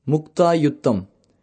முக்தா யுத்தம்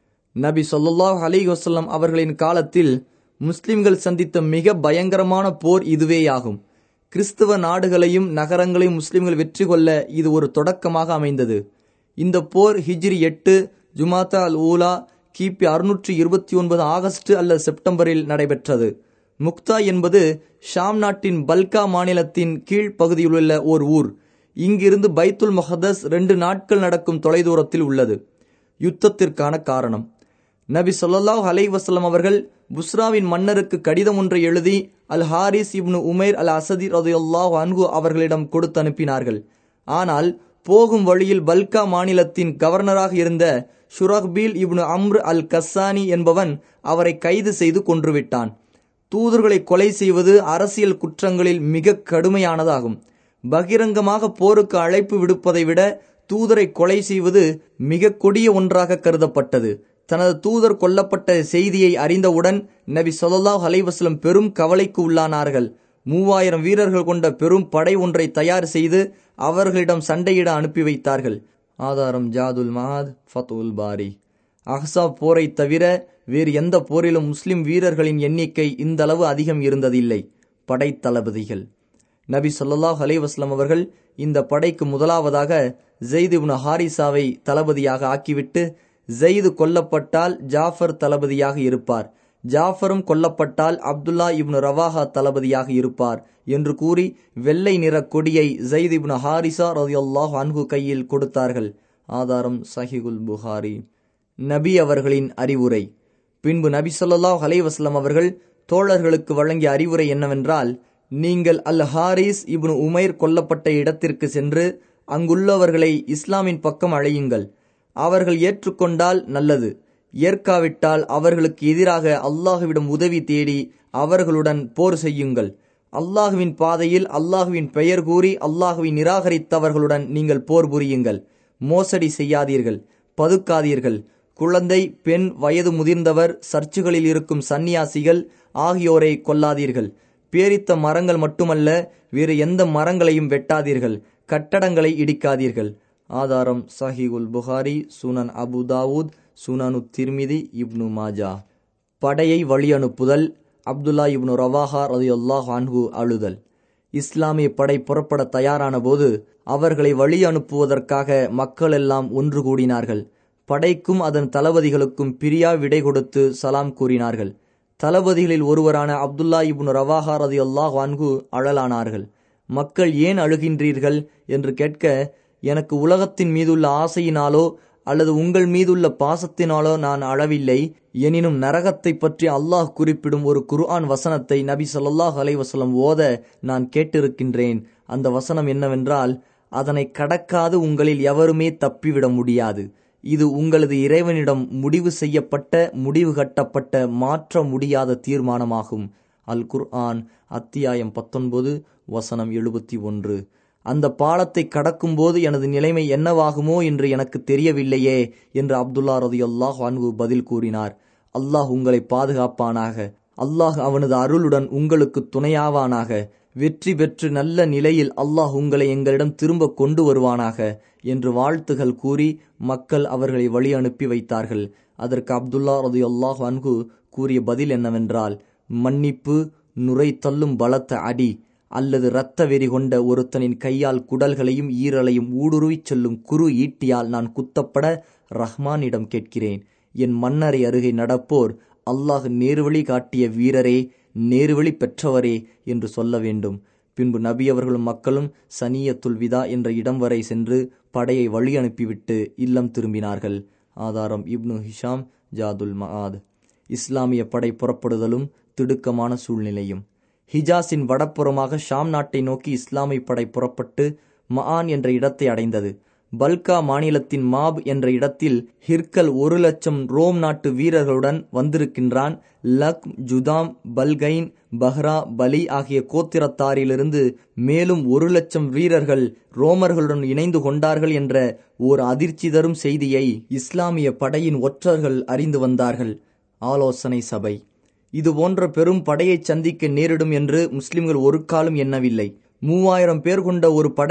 நபி ஸல்லல்லாஹு அலைஹி வஸல்லம் அவர்களின் காலத்தில் முஸ்லிம்கள் சந்தித்த மிக பயங்கரமான போர் இதுவேயாகும் கிறிஸ்துவ நாடுகளையும் நகரங்களையும் முஸ்லிம்கள் வெற்றி கொள்ள இது ஒரு தொடக்கமாக அமைந்தது இந்த போர் ஹிஜ்ரி எட்டு ஜுமாத்தா அல் ஊலா கிபி அறுநூற்றி இருபத்தி ஒன்பது ஆகஸ்ட் அல்லது செப்டம்பரில் நடைபெற்றது முக்தா என்பது ஷாம் நாட்டின் பல்கா மாநிலத்தின் கீழ் பகுதியிலுள்ள ஓர் ஊர் இங்கிருந்து பைத்துல் முஹதஸ் ரெண்டு நாட்கள் நடக்கும் தொலைதூரத்தில் உள்ளது யுத்தத்திற்கான காரணம் நபி ஸல்லல்லாஹு அலைஹி வஸல்லம் அவர்கள் புஸ்ராவின் மன்னருக்கு கடிதம் ஒன்றை எழுதி அல் ஹாரிஸ் இப்னு உமைர் அல் அசதி ரதையுல்லாஹு அன்ஹு அவர்களிடம் கொடுத்து அனுப்பினார்கள் ஆனால் போகும் வழியில் பல்கா மாநிலத்தின் கவர்னராக இருந்த ஷுரஹ்பீல் இப்னு அம்ர் அல் கஸ்ஸானி என்பவன் அவரை கைது செய்து கொன்றுவிட்டான் தூதர்களை கொலை செய்வது அரசியல் குற்றங்களில் மிக கடுமையானதாகும் பகிரங்கமாக போருக்கு அழைப்பு விடுப்பதை விட தூதரை கொலை செய்வது மிக கொடிய ஒன்றாக கருதப்பட்டது தனது தூதர் கொல்லப்பட்ட செய்தியை அறிந்தவுடன் நபி சொல்லாஹ் அலைவாஸ்லம் பெரும் கவலைக்கு உள்ளானார்கள் மூவாயிரம் வீரர்கள் கொண்ட பெரும் படை ஒன்றை தயார் செய்து அவர்களிடம் சண்டையிட அனுப்பி வைத்தார்கள் ஆதாரம் ஜாதுல் மஹாத் ஃபத்துல் பாரி அஹ்சாப் போரை தவிர வேறு எந்த போரிலும் முஸ்லிம் வீரர்களின் எண்ணிக்கை இந்த அளவு அதிகம் இருந்ததில்லை படை தளபதிகள் நபி சொல்லாஹ் அலைவாஸ்லம் அவர்கள் இந்த படைக்கு முதலாவதாக ஜெயித் இப்னு ஹாரிசாவை தளபதியாக ஆக்கிவிட்டு ஜெயிது கொல்லப்பட்டால் ஜாஃபர் தளபதியாக இருப்பார் ஜாஃபரும் கொல்லப்பட்டால் அப்துல்லா இப்னு ரவாஹா தளபதியாக இருப்பார் என்று கூறி வெள்ளை நிற கொடியை ஜெயித் இப்னு ஹாரிசா ரதியுல்லாஹ் அன்ஹு கையில் கொடுத்தார்கள் ஆதாரம் சஹிகுல் புகாரி நபி அவர்களின் அறிவுரை பின்பு நபி சொல்லாஹ் அலைவாஸ்லம் அவர்கள் தோழர்களுக்கு வழங்கிய அறிவுரை என்னவென்றால் நீங்கள் அல் ஹாரிஸ் இப்னு உமைர் கொல்லப்பட்ட இடத்திற்கு சென்று அங்குள்ளவர்களை இஸ்லாமின் பக்கம் அழையுங்கள் அவர்கள் ஏற்றுக்கொண்டால் நல்லது ஏற்காவிட்டால் அவர்களுக்கு எதிராக அல்லாஹுவிடம் உதவி தேடி அவர்களுடன் போர் செய்யுங்கள் அல்லாஹுவின் பாதையில் அல்லாஹுவின் பெயர் கூறி அல்லாஹுவை நிராகரித்தவர்களுடன் நீங்கள் போர் புரியுங்கள் மோசடி செய்யாதீர்கள் பதுக்காதீர்கள் குழந்தை பெண் வயது முதிர்ந்தவர் சர்ச்சுகளில் இருக்கும் சந்நியாசிகள் ஆகியோரை கொல்லாதீர்கள் பேரித்த மரங்கள் மட்டுமல்ல வேறு எந்த மரங்களையும் வெட்டாதீர்கள் கட்டடங்களை இடிக்காதீர்கள் ஆதாரம் சஹிகுல் புகாரி சுனன் அபு தாவூத் சுனனு திர்மிதி இப்னு மாஜா படையை வழி அனுப்புதல் அப்துல்லா இப்னு ரவாஹா ரதியுல்லாஹ் அன்ஹு அழுதல் இஸ்லாமிய படை புறப்பட தயாரான போது அவர்களை வழி அனுப்புவதற்காக மக்கள் எல்லாம் ஒன்று கூடினார்கள் படைக்கும் அதன் தளபதிகளுக்கும் பிரியா விடை கொடுத்து சலாம் கூறினார்கள் தளபதிகளில் ஒருவரான அப்துல்லா இப்னு ரவாஹா ரதி அல்லாஹ் அன்கு அழலானார்கள் மக்கள் ஏன் அழுகின்றீர்கள் என்று கேட்க எனக்கு உலகத்தின் மீதுள்ள ஆசையினாலோ அல்லது உங்கள் மீதுள்ள பாசத்தினாலோ நான் அழவில்லை எனினும் நரகத்தை பற்றி அல்லாஹ் குறிப்பிடும் ஒரு குர்ஆன் வசனத்தை நபி சொல்லாஹ் அலைவசலம் ஓத நான் கேட்டிருக்கின்றேன் அந்த வசனம் என்னவென்றால் அதனை கடக்காது உங்களில் எவருமே தப்பிவிட முடியாது இது உங்களது இறைவனிடம் முடிவு செய்யப்பட்ட முடிவு கட்டப்பட்ட மாற்ற முடியாத தீர்மானமாகும் அல் குர்ஆன் அத்தியாயம் பத்தொன்பது வசனம் எழுபத்தி ஒன்று அந்த பாலத்தை கடக்கும்போது எனது நிலைமை என்னவாகுமோ என்று எனக்கு தெரியவில்லையே என்று அப்துல்லா ரதியுல்லாஹ் அன்கு பதில் கூறினார் அல்லாஹ் உங்களை பாதுகாப்பானாக அல்லாஹ் அவனது அருளுடன் உங்களுக்கு துணையாவானாக வெற்றி பெற்று நல்ல நிலையில் அல்லாஹ் உங்களை எங்களிடம் திரும்ப கொண்டு வருவானாக என்று வாழ்த்துகள் கூறி மக்கள் அவர்களை வழி அனுப்பி வைத்தார்கள் அதற்கு அப்துல்லா ரது அல்லாஹ் அன்கு கூறிய பதில் என்னவென்றால் மன்னிப்பு நுரை தள்ளும் பலத்த அடி அல்லது இரத்த வெறி கொண்ட ஒருத்தனின் கையால் குடல்களையும் ஈரலையும் ஊடுருவிச் செல்லும் குறு ஈட்டியால் நான் குத்தப்பட ரஹ்மானிடம் கேட்கிறேன் என் மன்னரை அருகே நடப்போர் அல்லாஹ் நேர்வழி காட்டிய வீரரே நேர்வழி பெற்றவரே என்று சொல்ல வேண்டும் பின்பு நபி அவர்களும் மக்களும் சனியத்துல் விதா என்ற இடம் வரை சென்று படையை வழி அனுப்பிவிட்டு இல்லம் திரும்பினார்கள் ஆதாரம் இப்னு ஹிஷாம் ஜாதுல் மஆத் இஸ்லாமிய படை புறப்படுதலும் திடுக்கமான சூழ்நிலையும் ஹிஜாஸின் வடப்புறமாக ஷாம் நாட்டை நோக்கி இஸ்லாமிய படை புறப்பட்டு மஆன் என்ற இடத்தை அடைந்தது பல்கா மாநிலத்தின் மாப் என்ற இடத்தில் ஹிர்கல் ஒரு லட்சம் ரோம் நாட்டு வீரர்களுடன் வந்திருக்கின்றான் லக் ஜுதாம் பல்கைன் பஹ்ரா பலி ஆகிய கோத்திரத்தாரிலிருந்து மேலும் ஒரு லட்சம் வீரர்கள் ரோமர்களுடன் இணைந்து கொண்டார்கள் என்ற ஓர் அதிர்ச்சி தரும் செய்தியை இஸ்லாமிய படையின் ஒற்றர்கள் அறிந்து வந்தார்கள் ஆலோசனை சபை இது போன்ற பெரும் படையை சந்திக்க நேரிடும் என்று முஸ்லிம்கள் ஒரு காலம் எண்ணவில்லை மூவாயிரம் பேர் கொண்ட ஒரு படை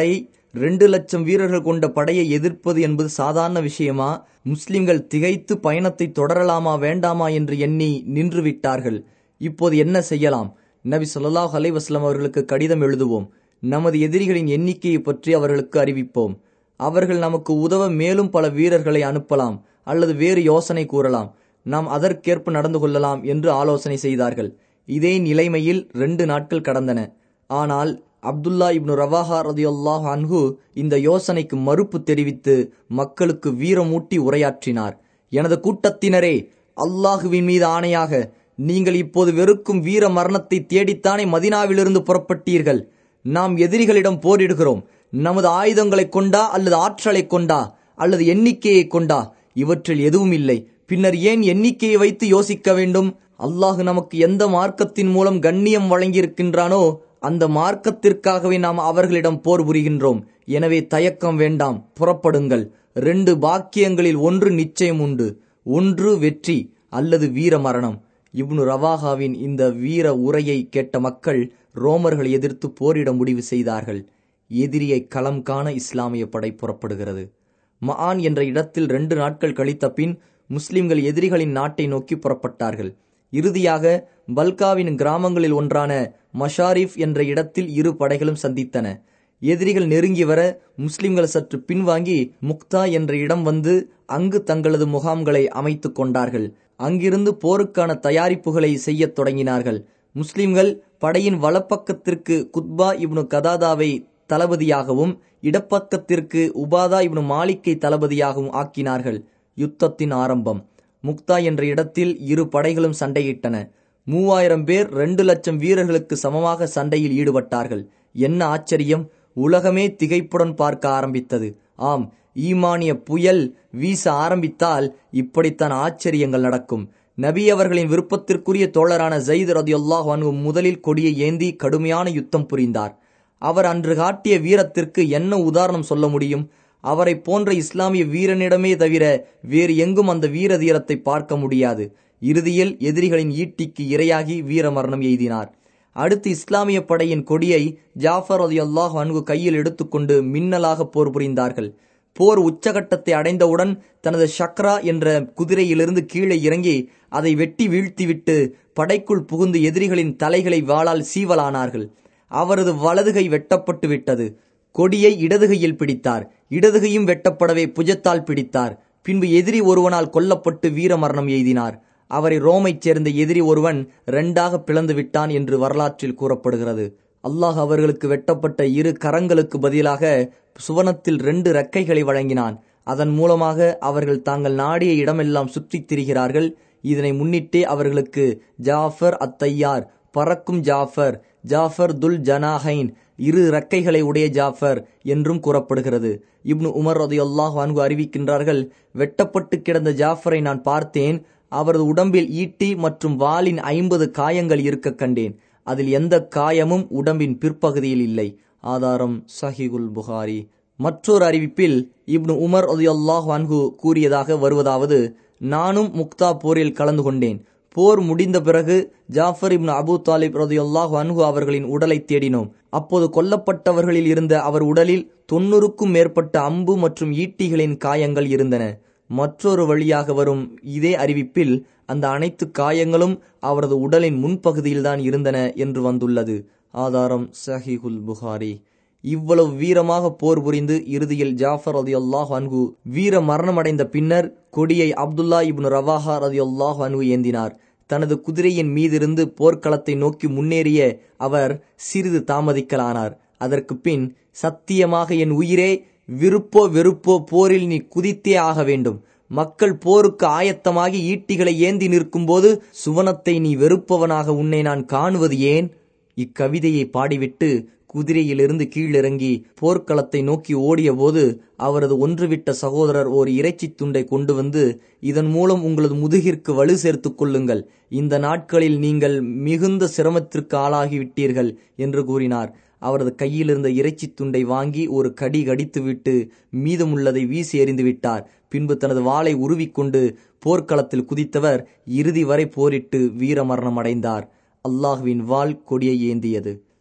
ரெண்டு லட்சம் வீரர்கள் கொண்ட படையை எதிர்ப்பது என்பது சாதாரண விஷயமா முஸ்லிம்கள் திகைத்து பயணத்தை தொடரலாமா வேண்டாமா என்று எண்ணி நின்று விட்டார்கள் இப்போது என்ன செய்யலாம் நபி சொல்லாஹ் அலைவாஸ்லாம் அவர்களுக்கு கடிதம் எழுதுவோம் நமது எதிரிகளின் எண்ணிக்கையை பற்றி அவர்களுக்கு அறிவிப்போம் அவர்கள் நமக்கு உதவ மேலும் பல வீரர்களை அனுப்பலாம் அல்லது வேறு யோசனை கூறலாம் நாம் அதற்கேற்ப நடந்து கொள்ளலாம் என்று ஆலோசனை செய்தார்கள் இதே நிலைமையில் ரெண்டு நாட்கள் கடந்தன ஆனால் அப்துல்லா இப்னு ரவாஹா ரதியுல்லாஹ் அன்ஹு இந்த யோசனைக்கு மறுப்பு தெரிவித்து மக்களுக்கு வீரமூட்டி உரையாற்றினார் எனது கூட்டத்தினரே அல்லாஹுவின் மீது ஆணையாக நீங்கள் இப்போது வெறுக்கும் வீர மரணத்தை தேடித்தானே மதினாவிலிருந்து புறப்பட்டீர்கள் நாம் எதிரிகளிடம் போரிடுகிறோம் நமது ஆயுதங்களை கொண்டா அல்லது ஆற்றலை கொண்டா அல்லது எண்ணிக்கையை கொண்டா இவற்றில் எதுவும் இல்லை பின்னர் ஏன் எண்ணிக்கையை வைத்து யோசிக்க வேண்டும் அல்லாஹு நமக்கு எந்த மார்க்கத்தின் மூலம் கண்ணியம் வழங்கியிருக்கின்றானோ அந்த மார்க்கத்திற்காகவே நாம் அவர்களிடம் போர் புரிகின்றோம் எனவே தயக்கம் வேண்டாம் புறப்படுங்கள் ரெண்டு பாக்கியங்களில் ஒன்று நிச்சயம் உண்டு ஒன்று வெற்றி அல்லது வீர மரணம் இப்னு ரவாஹாவின் இந்த வீர உரையை கேட்ட மக்கள் ரோமர்களை எதிர்த்து போரிட முடிவு செய்தார்கள் எதிரியை களம் காண இஸ்லாமிய படை புறப்படுகிறது மஆன் என்ற இடத்தில் ரெண்டு நாட்கள் கழித்த பின் முஸ்லிம்கள் எதிரிகளின் நாட்டை நோக்கி புறப்பட்டார்கள் இறுதியாக பல்காவின் கிராமங்களில் ஒன்றான மஷாரிஃப் என்ற இடத்தில் இரு படைகளும் சந்தித்தன எதிரிகள் நெருங்கி வர முஸ்லிம்கள் சற்று பின்வாங்கி முக்தா என்ற இடம் வந்து அங்கு தங்களது முகாம்களை அமைத்துக் கொண்டார்கள் அங்கிருந்து போருக்கான தயாரிப்புகளை செய்யத் தொடங்கினார்கள் முஸ்லிம்கள் படையின் வலப்பக்கத்திற்கு குத்பா இப்னு கதாதாவை தளபதியாகவும் இடப்பக்கத்திற்கு உபாதா இப்னு மாலிக்கை தளபதியாகவும் ஆக்கினார்கள் யுத்தத்தின் ஆரம்பம் முக்தா என்ற இடத்தில் இரு படைகளும் சண்டையிட்டன மூவாயிரம் பேர் ரெண்டு லட்சம் வீரர்களுக்கு சமமாக சண்டையில் ஈடுபட்டார்கள் என்ன ஆச்சரியம் உலகமே திகைப்புடன் பார்க்க ஆரம்பித்தது ஆம் ஈமானிய புயல் வீச ஆரம்பித்தால் இப்படித்தான் ஆச்சரியங்கள் நடக்கும் நபி அவர்களின் விருப்பத்திற்குரிய தோழரான ஜயித் ரதியுல்லாஹ் அன்ஹு முதலில் கொடியை ஏந்தி கடுமையான யுத்தம் புரிந்தார் அவர் அன்று காட்டிய வீரத்திற்கு என்ன உதாரணம் சொல்ல முடியும் அவரை போன்ற இஸ்லாமிய வீரனிடமே தவிர வேறு எங்கும் அந்த வீர தீரத்தை பார்க்க முடியாது இறுதியில் எதிரிகளின் ஈட்டிக்கு இரையாகி வீரமரணம் எய்தினார் அடுத்து இஸ்லாமிய படையின் கொடியை ஜாஃபர் அலி அல்லாஹ் அன்கு கையில் எடுத்துக்கொண்டு மின்னலாக போர் புரிந்தார்கள் போர் உச்சகட்டத்தை அடைந்தவுடன் தனது ஷக்ரா என்ற குதிரையிலிருந்து கீழே இறங்கி அதை வெட்டி வீழ்த்திவிட்டு படைக்குள் புகுந்து எதிரிகளின் தலைகளை வாளால் சீவலானார்கள் அவரது வலதுகை வெட்டப்பட்டு விட்டது கொடியை இடதுகையில் பிடித்தார் இடதுகையும் வெட்டப்படவே புஜத்தால் பிடித்தார் பின்பு எதிரி ஒருவனால் கொல்லப்பட்டு வீரமரணம் எய்தினார் அவரை ரோமைச் சேர்ந்த எதிரி ஒருவன் ரெண்டாக பிளந்து விட்டான் என்று வரலாற்றில் கூறப்படுகிறது அல்லாஹ் அவர்களுக்கு வெட்டப்பட்ட இரு கரங்களுக்கு பதிலாக சுவனத்தில் ரெண்டு ரெக்கைகளை வழங்கினான் அதன் மூலமாக அவர்கள் தாங்கள் நாடிய இடமெல்லாம் சுற்றித் திரிகிறார்கள் இதனை முன்னிட்டே அவர்களுக்கு ஜாஃபர் அத்தையார் பறக்கும் ஜாஃபர் ஜாஃபர் துல் ஜனாஹைன் இரு ரெக்கைகளை உடைய ஜாஃபர் என்றும் கூறப்படுகிறது இப்னு உமர் ரதியுல்லாஹ் வான்கு அறிவிக்கின்றார்கள் வெட்டப்பட்டு கிடந்த ஜாஃபரை நான் பார்த்தேன் அவரது உடம்பில் ஈட்டி மற்றும் வாளின் ஐம்பது காயங்கள் இருக்க கண்டேன் அதில் எந்த காயமும் உடம்பின் பிற்பகுதியில் இல்லை ஆதாரம் சஹிகுல் புகாரி மற்றொரு அறிவிப்பில் இப்னு உமர் ரதியுல்லாஹ் வான்கு கூறியதாக வருவதாவது நானும் முக்தா போரில் கலந்து கொண்டேன் போர் முடிந்த பிறகு ஜாஃபர் இப்னு அபு தாலிப் ரதியுல்லாஹ் அன்ஹு அவர்களின் உடலை தேடினோம் அப்போது கொல்லப்பட்டவர்களில் இருந்த அவர் உடலில் தொன்னூறுக்கும் மேற்பட்ட அம்பு மற்றும் ஈட்டிகளின் காயங்கள் இருந்தன மற்றொரு வழியாக வரும் இதே அறிவிப்பில் அந்த அனைத்து காயங்களும் அவரது உடலின் முன்பகுதியில்தான் இருந்தன என்று வந்துள்ளது ஆதாரம் சஹிகுல் புகாரி இவ்வளவு வீரமாக போர் புரிந்து இறுதியில் ஜாஃபர் ரதி அல்லாஹ் அன்கு வீர மரணமடைந்த பின்னர் கொடியை அப்துல்லா இப்னு ரவாஹா ரதி அல்லாஹ் அன்கு ஏந்தினார் தனது குதிரையின் மீதிருந்து போர்க்களத்தை நோக்கி முன்னேறிய அவர் சிறிது தாமதிக்கலானார் அதற்கு பின் சத்தியமாக என் உயிரே விருப்போ வெறுப்போ போரில் நீ குதித்தே ஆக வேண்டும் மக்கள் போருக்கு ஆயத்தமாகி ஈட்டிகளை ஏந்தி நிற்கும்போது சுவனத்தை நீ வெறுப்பவனாக உன்னை நான் காணுவது ஏன் இக்கவிதையை பாடிவிட்டு குதிரையிலிருந்து கீழிறங்கி போர்க்களத்தை நோக்கி ஓடியபோது அவரது ஒன்றுவிட்ட சகோதரர் ஓர் இறைச்சித் துண்டை கொண்டு வந்து இதன் மூலம் உங்களது முதுகிற்கு வலு சேர்த்துக் கொள்ளுங்கள் இந்த நாட்களில் நீங்கள் மிகுந்த சிரமத்திற்கு ஆளாகிவிட்டீர்கள் என்று கூறினார் அவரது கையில் இருந்த இறைச்சித் துண்டை வாங்கி ஒரு கடி கடித்துவிட்டு மீதமுள்ளதை வீசி எறிந்து விட்டார் பின்பு தனது வாளை உருவிக்கொண்டு போர்க்களத்தில் குதித்தவர் இறுதி வரை போரிட்டு வீரமரணம் அடைந்தார் அல்லாஹுவின் வாள் கொடியை ஏந்தியது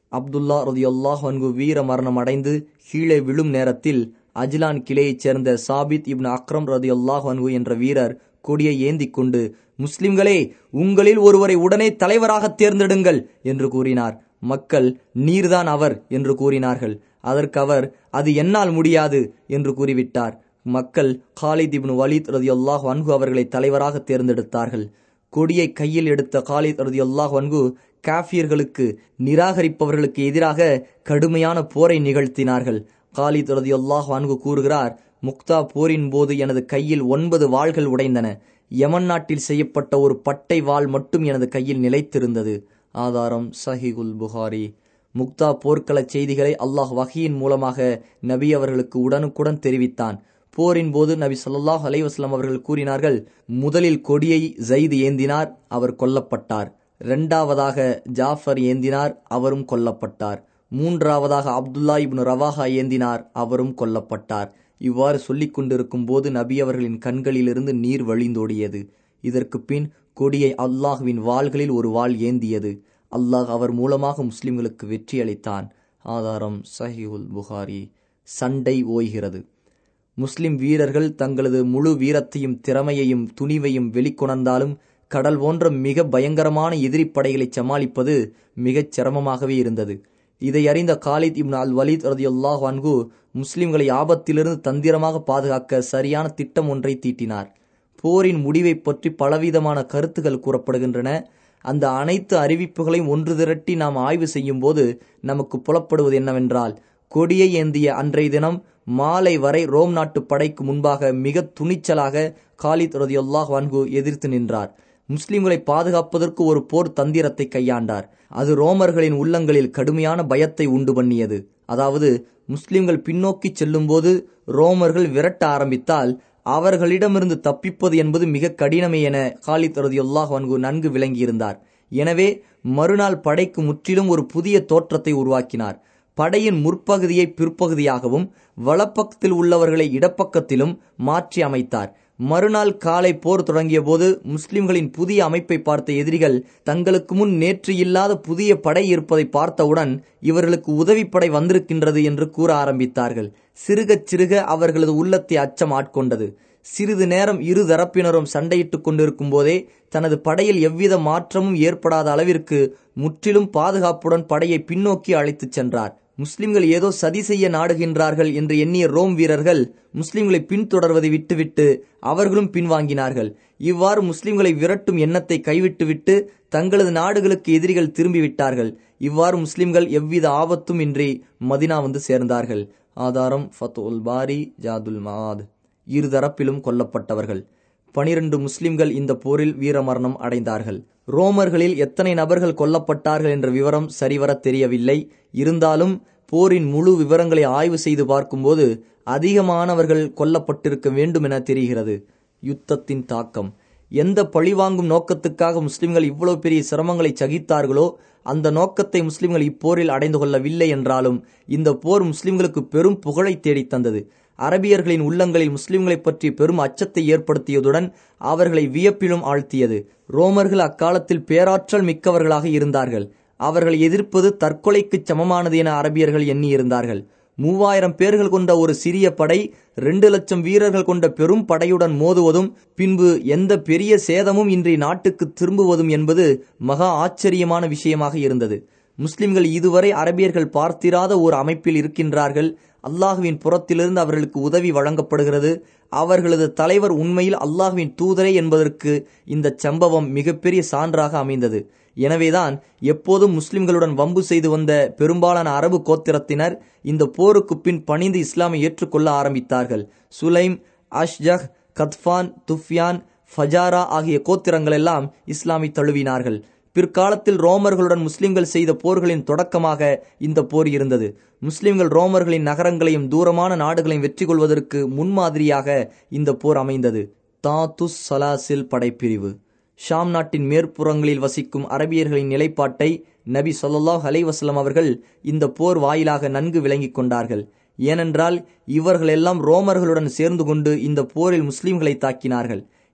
அப்துல்லா ரதியுல்லாஹ் அன்கு வீர மரணம் அடைந்து கீழே விழும் நேரத்தில் அஜ்லான் கிளையைச் சேர்ந்த சாபித் இப்னு அக்ரம் ரதியுல்லாஹ் அன்கு என்ற வீரர் கொடியை ஏந்திக் கொண்டு முஸ்லிம்களே உங்களில் ஒருவரை உடனே தலைவராக தேர்ந்தெடுங்கள் என்று கூறினார் மக்கள் நீர்தான் அவர் என்று கூறினார்கள் அதற்கு அவர் அது என்னால் முடியாது என்று கூறிவிட்டார் மக்கள் காலித் இப்னு வலித் ரதியுல்லாஹ் அன்கு அவர்களை தலைவராக தேர்ந்தெடுத்தார்கள் கொடியை கையில் எடுத்த காலித் ரதியுல்லாஹ் அன்கு காஃபியர்களுக்கு நிராகரிப்பவர்களுக்கு எதிராக கடுமையான போரை நிகழ்த்தினார்கள் காலித் ரதியுல்லாஹ் அன்கு கூறுகிறார் முக்தா போரின் போது எனது கையில் ஒன்பது வாள்கள் உடைந்தன யமன் நாட்டில் செய்யப்பட்ட ஒரு பட்டை வாள் மட்டும் எனது கையில் நிலைத்திருந்தது ஆதாரம் சஹிகுல் புகாரி முக்தா போர்க்கள செய்திகளை அல்லாஹ் வகையின் மூலமாக நபி அவர்களுக்கு உடனுக்குடன் தெரிவித்தான் போரின் போது நபி சொல்லாஹ் அலைவாஸ்லாம் அவர்கள் கூறினார்கள் முதலில் கொடியை ஜெயித் ஏந்தினார் அவர் கொல்லப்பட்டார் இரண்டாவதாக ஜாஃபர் ஏந்தினார் அவரும் கொல்லப்பட்டார் மூன்றாவதாக அப்துல்லா இப்னு ரவாஹா ஏந்தினார் அவரும் கொல்லப்பட்டார் இவ்வாறு சொல்லிக் கொண்டிருக்கும் போது நபி அவர்களின் கண்களிலிருந்து நீர் வழிந்தோடியது இதற்கு பின் கொடியை அல்லாஹுவின் வாள்களில் ஒரு வாள் ஏந்தியது அல்லாஹ் அவர் மூலமாக முஸ்லிம்களுக்கு வெற்றி அளித்தான் ஆதாரம் சஹிவுல் புகாரி சண்டை ஓய்கிறது முஸ்லிம் வீரர்கள் தங்களது முழு வீரத்தையும் திறமையையும் துணிவையும் வெளிக்கொணர்ந்தாலும் கடல் போன்ற மிக பயங்கரமான எதிரி படைகளை சமாளிப்பது மிகச் சிரமமாகவே இருந்தது இதை அறிந்த காலித் இப்னு அல் வலித் ரதியுல்லாஹ் அன்கு முஸ்லிம்களை ஆபத்திலிருந்து தந்திரமாக பாதுகாக்க சரியான திட்டம் ஒன்றை தீட்டினார் போரின் முடிவை பற்றி பலவிதமான கருத்துகள் கூறப்படுகின்றன அந்த அனைத்து அறிவிப்புகளையும் ஒன்று திரட்டி நாம் ஆய்வு செய்யும் போது நமக்கு புலப்படுவது என்னவென்றால் கொடியை ஏந்திய அன்றைய தினம் மாலை வரை ரோம் நாட்டு படைக்கு முன்பாக மிக துணிச்சலாக காலித் ரதியுல்லாஹ் வன்கு எதிர்த்து நின்றார் முஸ்லிம்களை பாதுகாப்பதற்கு ஒரு போர் தந்திரத்தை கையாண்டார் அது ரோமர்களின் உள்ளங்களில் கடுமையான பயத்தை உண்டு பண்ணியது அதாவது முஸ்லிம்கள் பின்னோக்கி செல்லும்போது ரோமர்கள் விரட்ட ஆரம்பித்தால் அவர்களிடமிருந்து தப்பிப்பது என்பது மிக கடினமே என காலித் ரதியுல்லாஹ் வன்கு நன்கு விளங்கியிருந்தார் எனவே மறுநாள் படைக்கு முற்றிலும் ஒரு புதிய தோற்றத்தை உருவாக்கினார் படையின் முற்பகுதியை பிற்பகுதியாகவும் வலப்பக்கத்தில் உள்ளவர்களை இடப்பக்கத்திலும் மாற்றி அமைத்தார் மறுநாள் காலை போர் தொடங்கிய போது முஸ்லிம்களின் புதிய அமைப்பை பார்த்த எதிரிகள் தங்களுக்கு முன் நேற்று இல்லாத புதிய படை இருப்பதை பார்த்தவுடன் இவர்களுக்கு உதவிப்படை வந்திருக்கின்றது என்று கூற ஆரம்பித்தார்கள் சிறுகச் சிறுக அவர்களது உள்ளத்தை அச்சம் ஆட்கொண்டது சிறிது நேரம் இரு தரப்பினரும் சண்டையிட்டுக் கொண்டிருக்கும் போதே தனது படையில் எவ்வித மாற்றமும் ஏற்படாத அளவிற்கு முற்றிலும் பாதுகாப்புடன் படையை பின்னோக்கி அழைத்துச் சென்றார் முஸ்லிம்கள் ஏதோ சதி செய்ய நாடுகின்றார்கள் என்று எண்ணிய ரோம் வீரர்கள் முஸ்லிம்களை பின்தொடர்வதை விட்டுவிட்டு அவர்களும் பின்வாங்கினார்கள் இவ்வாறு முஸ்லிம்களை விரட்டும் எண்ணத்தை கைவிட்டுவிட்டு தங்களது நாடுகளுக்கு எதிரிகள் திரும்பிவிட்டார்கள் இவ்வாறு முஸ்லிம்கள் எவ்வித ஆபத்தும் இன்றி மதினா வந்து சேர்ந்தார்கள் ஆதாரம் ஃபத்துல் பாரி ஜாதுல் மாத் இருதரப்பிலும் கொல்லப்பட்டவர்கள் பனிரெண்டு முஸ்லிம்கள் இந்த போரில் வீரமரணம் அடைந்தார்கள் ரோமர்களில் எத்தனை நபர்கள் கொல்லப்பட்டார்கள் என்ற விவரம் சரிவர தெரியவில்லை இருந்தாலும் போரின் முழு விவரங்களை ஆய்வு செய்து பார்க்கும்போது அதிகமானவர்கள் கொல்லப்பட்டிருக்க வேண்டும் என தெரிகிறது யுத்தத்தின் தாக்கம் எந்த பழிவாங்கும் நோக்கத்துக்காக முஸ்லிம்கள் இவ்வளவு பெரிய சிரமங்களை சகித்தார்களோ அந்த நோக்கத்தை முஸ்லிம்கள் இப்போரில் அடைந்து கொள்ளவில்லை என்றாலும் இந்த போர் முஸ்லிம்களுக்கு பெரும் புகழை தேடித் தந்தது அரபியர்களின் உள்ளங்களில் முஸ்லிம்களை பற்றி பெரும் அச்சத்தை ஏற்படுத்தியதுடன் அவர்களை வியப்பிலும் ஆழ்த்தியது ரோமர்கள் அக்காலத்தில் பேராற்றல் மிக்கவர்களாக இருந்தார்கள் அவர்களை எதிர்ப்பது தற்கொலைக்கு சமமானது என அரபியர்கள் எண்ணியிருந்தார்கள் மூவாயிரம் பேர்கள் கொண்ட ஒரு சிறிய படை ரெண்டு லட்சம் வீரர்கள் கொண்ட பெரும் படையுடன் மோதுவதும் பின்பு எந்த பெரிய சேதமும் இன்றி நாட்டுக்கு திரும்புவதும் என்பது மகா ஆச்சரியமான விஷயமாக இருந்தது முஸ்லிம்கள் இதுவரை அரபியர்கள் பார்த்திராத ஒரு அமைப்பில் இருக்கின்றார்கள் அல்லாஹுவின் புறத்திலிருந்து அவர்களுக்கு உதவி வழங்கப்படுகிறது அவர்களது தலைவர் உண்மையில் அல்லாஹுவின் தூதரே என்பதற்கு இந்த சம்பவம் மிகப்பெரிய சான்றாக அமைந்தது எனவேதான் எப்போதும் முஸ்லிம்களுடன் வம்பு செய்து வந்த பெரும்பாலான அரபு கோத்திரத்தினர் இந்த போருக்கு பின் பணிந்து இஸ்லாமை ஏற்றுக்கொள்ள ஆரம்பித்தார்கள் சுலைம் அஷ்ஜஹ் கத்ஃபான் துஃப்யான் ஃபஜாரா ஆகிய கோத்திரங்கள் எல்லாம் இஸ்லாமை தழுவினார்கள் பிற்காலத்தில் ரோமர்களுடன் முஸ்லிம்கள் செய்த போர்களின் தொடக்கமாக இந்த போர் இருந்தது முஸ்லிம்கள் ரோமர்களின் நகரங்களையும் தூரமான நாடுகளையும் வெற்றி கொள்வதற்கு முன்மாதிரியாக இந்த போர் அமைந்தது தாத்துஸ் சலாசில் படைப்பிரிவு ஷாம் நாட்டின் மேற்புறங்களில் வசிக்கும் அரபியர்களின் நிலைப்பாட்டை நபி சொல்லாஹ் அலைவாஸ்லம் அவர்கள் இந்த போர் வாயிலாக நன்கு விளங்கிக் கொண்டார்கள் ஏனென்றால் இவர்கள் எல்லாம் ரோமர்களுடன் சேர்ந்து கொண்டு இந்த போரில் முஸ்லிம்களை தாக்கினார்கள்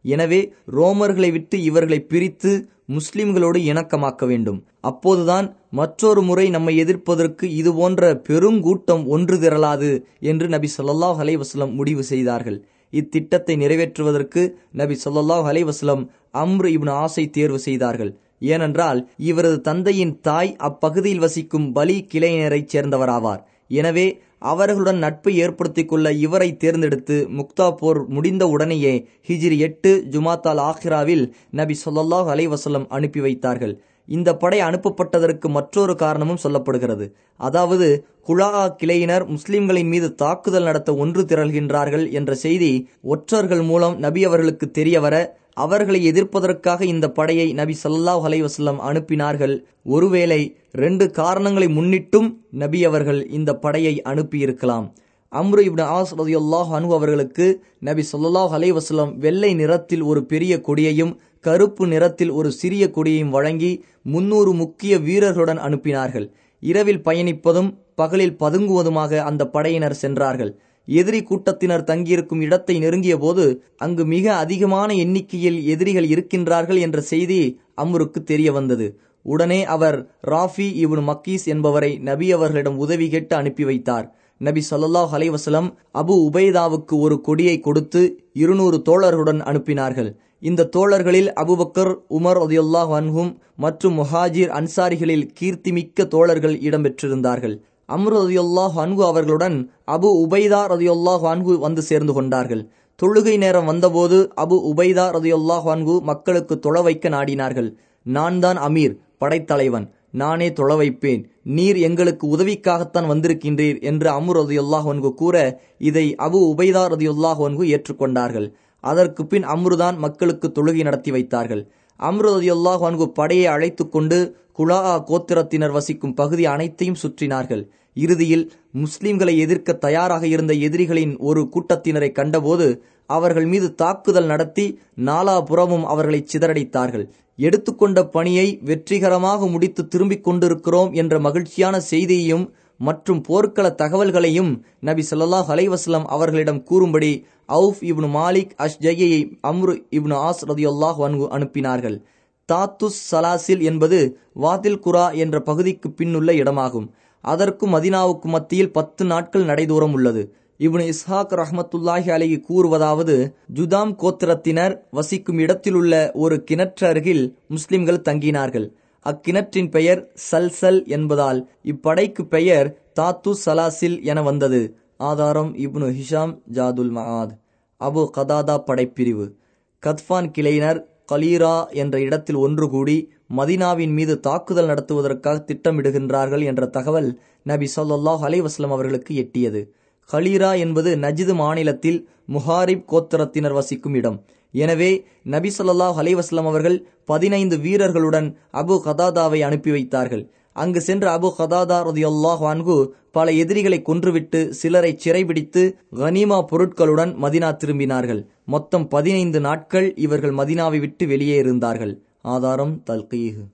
எனவே ரோமர்களை விட்டு இவர்களை பிரித்து முஸ்லிம்களோடு இணக்கமாக்க வேண்டும் அப்போதுதான் மற்றொரு முறை நம்மை எதிர்ப்பதற்கு இது போன்ற பெருங்கூட்டம் ஒன்று திரளாது என்று நபி சொல்லாஹ் அலைவாஸ்லம் முடிவு செய்தார்கள் இத்திட்டத்தை நிறைவேற்றுவதற்கு நபி சொல்லாஹ் அலைவாஸ்லம் அம்ரு இப்னு ஆசை தேர்வு செய்தார்கள் ஏனென்றால் இவரது தந்தையின் தாய் அப்பகுதியில் வசிக்கும் பலி கிளையினரைச் சேர்ந்தவராவார் எனவே அவர்களுடன் நட்பை ஏற்படுத்திக் கொள்ள இவரை தேர்ந்தெடுத்து முக்தா போர் முடிந்த உடனேயே ஹிஜ்ரி எட்டு ஜுமாத்தால் ஆஹிராவில் நபி சொல்லாஹ் அலைவசல்லம் அனுப்பி வைத்தார்கள் இந்த படை அனுப்பப்பட்டதற்கு மற்றொரு காரணமும் சொல்லப்படுகிறது அதாவது குழா கிளையினர் முஸ்லிம்களின் மீது தாக்குதல் நடத்த ஒன்று திரள்கின்றார்கள் என்ற செய்தி ஒற்றர்கள் மூலம் நபி அவர்களுக்கு தெரியவர அவர்களை எதிர்ப்பதற்காக இந்த படையை நபி சல்லாஹ் அலைவசல்லம் அனுப்பினார்கள் ஒருவேளை ரெண்டு காரணங்களை முன்னிட்டும் நபி அவர்கள் இந்த படையை அனுப்பியிருக்கலாம் அம்ரு இப்னு ஆஸ் ரதியுல்லாஹ் அனு அவர்களுக்கு நபி சொல்லாஹ் அலைவசல்லம் வெள்ளை நிறத்தில் ஒரு பெரிய கொடியையும் கருப்பு நிறத்தில் ஒரு சிறிய கொடியையும் வழங்கி முன்னூறு முக்கிய வீரர்களுடன் அனுப்பினார்கள் இரவில் பயணிப்பதும் பகலில் பதுங்குவதுமாக அந்த படையினர் சென்றார்கள் எதிரி கூட்டத்தினர் தங்கியிருக்கும் இடத்தை நெருங்கிய போது அங்கு மிக அதிகமான எண்ணிக்கையில் எதிரிகள் இருக்கின்றார்கள் என்ற செய்தி அம்ருக்கு தெரிய வந்தது உடனே அவர் ராஃபி இவனு மக்கீஸ் என்பவரை நபி அவர்களிடம் உதவி கேட்டு அனுப்பி வைத்தார் நபி சொல்லாஹ் அலைவசலம் அபு உபைதாவுக்கு ஒரு கொடியை கொடுத்து இருநூறு தோழர்களுடன் அனுப்பினார்கள் இந்த தோழர்களில் அபுபக்கர் உமர் ஒதியுல்லாஹ் அன்ஹும் மற்றும் முஹாஜிர் அன்சாரிகளில் கீர்த்திமிக்க தோழர்கள் இடம்பெற்றிருந்தார்கள் அம்ரு ரதியுல்லாஹ் அன்கு அவர்களுடன் அபு உபைதா ரதியுல்லாஹ் அன்கு வந்து சேர்ந்து கொண்டார்கள் தொழுகை நேரம் வந்தபோது அபு உபைதா ரதியுல்லாஹ் அன்கு மக்களுக்கு தொழ வைக்க நாடினார்கள் நான் தான் அமீர் படைத்தலைவன் நானே தொழ வைப்பேன் நீர் எங்களுக்கு உதவிக்காகத்தான் வந்திருக்கின்றீர் என்று அமு ரதியுல்லாஹ் அன்கு கூற இதை அபு உபைதா ரதியுல்லாஹ் அன்கு ஏற்றுக்கொண்டார்கள் அதற்கு பின் அம்ருதான் மக்களுக்கு தொழுகை நடத்தி வைத்தார்கள் அம்ரு ரதியுல்லாஹ் அன்கு படையை அழைத்து கொண்டு குலா கோத்திரத்தினர் வசிக்கும் பகுதி அனைத்தையும் சுற்றினார்கள் இறுதியில் முஸ்லிம்களை எதிர்க்க தயாராக இருந்த எதிரிகளின் ஒரு கூட்டத்தினரை கண்டபோது அவர்கள் மீது தாக்குதல் நடத்தி நாலாபுறமும் அவர்களை சிதறடித்தார்கள் எடுத்துக்கொண்ட பணியை வெற்றிகரமாக முடித்து திரும்பிக் கொண்டிருக்கிறோம் என்ற மகிழ்ச்சியான செய்தியையும் மற்றும் போர்க்கள தகவல்களையும் நபி சொல்லாஹ் அலைவாஸ்லாம் அவர்களிடம் கூறும்படி அவுஃப் இப்னு மாலிக் அஷ்ஜையை அம்ரு இப்னு ஆஸ் ரதியுல்லாஹ் வன்கு அனுப்பினார்கள் தாத்துஸ் சலாசில் என்பது வாதில் குரா என்ற பகுதிக்கு பின்னுள்ள இடமாகும் அதற்கும் மதினாவுக்கும் மத்தியில் பத்து நாட்கள் நடைதூரம் உள்ளது இப்னு இஸ்ஹாக் ரஹமத்துல்லாஹி அலைகி கூறுவதாவது ஜுதாம் கோத்திரத்தினர் வசிக்கும் இடத்திலுள்ள ஒரு கிணற்று அருகில் முஸ்லிம்கள் தங்கினார்கள் அக்கிணற்றின் பெயர் சல்சல் என்பதால் இப்படைக்கு பெயர் தாத்து சலாசில் என வந்தது ஆதாரம் இப்னு ஹிஷாம் ஜாதுல் மஹாத் அபு கதாதா படைப்பிரிவு கத்பான் கிளையினர் கலீரா என்ற இடத்தில் ஒன்று கூடி மதினாவின் மீது தாக்குதல் நடத்துவதற்காக திட்டமிடுகின்றார்கள் என்ற தகவல் நபி சொல்லாஹ் அலைவாஸ்லம் அவர்களுக்கு எட்டியது கலீரா என்பது நஜிது மாநிலத்தில் முஹாரிப் கோத்திரத்தினர் வசிக்கும் இடம் எனவே நபி சொல்லாஹ் அலைவாஸ்லம் அவர்கள் பதினைந்து வீரர்களுடன் அபு கதாதாவை அனுப்பி வைத்தார்கள் அங்கு சென்ற அபு கதாதா ரதியுல்லாஹ் அன்கு பல எதிரிகளை கொன்றுவிட்டு சிலரை சிறைபிடித்து கனிமா பொருட்களுடன் மதினா திரும்பினார்கள் மொத்தம் பதினைந்து நாட்கள் இவர்கள் மதினாவை விட்டு வெளியே இருந்தார்கள் ஆதாரம் தல்கீஹ்